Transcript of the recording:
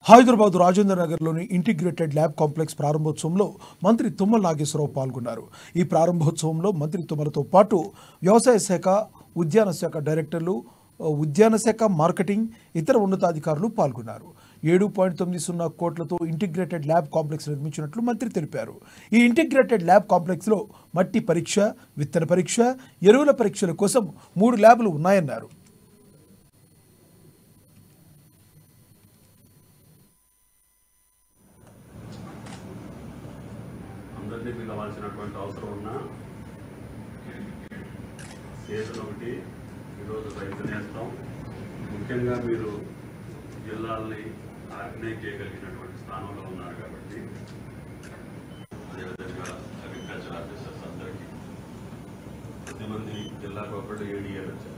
హైదరాబాద్ రాజేంద్ర నగర్లోని integrated lab complex ప్రారంభోత్సవంలో మంత్రి తుమ్మల నాగేశ్వరరావు పాల్గొన్నారు ఈ ప్రారంభోత్సవంలో మంత్రి తుమ్మలతో పాటు వ్యవసాయ శాఖ ఉద్యాన శాఖ డైరెక్టర్లు ఉద్యాన శాఖ మార్కెటింగ్ ఇతర ఉన్నతాధికారులు పాల్గొన్నారు ఏడు పాయింట్ తొమ్మిది సున్నా కోట్లతో ఇంటిగ్రేటెడ్ ల్యాబ్ కాంప్లెక్స్ నిర్మించినట్లు మంత్రి తెలిపారు ఈ ఇంటిగ్రేటెడ్ ల్యాబ్ కాంప్లెక్స్లో మట్టి పరీక్ష విత్తన పరీక్ష ఎరువుల పరీక్షల కోసం మూడు ల్యాబ్లు ఉన్నాయన్నారు అందరినీ పిలవాల్సినటువంటి అవసరం ఉన్నా సీజన్ ఒకటి ఈరోజు రైతు నేస్తాం ముఖ్యంగా మీరు జిల్లాల్ని ఆర్గనైజ్ చేయగలిగినటువంటి స్థానంలో ఉన్నారు కాబట్టి అదేవిధంగా అగ్రికల్చర్ ఆఫీసర్స్ అందరికీ కొద్దిమంది జిల్లాకు ఒకళ్ళు ఏడీఏలు వచ్చారు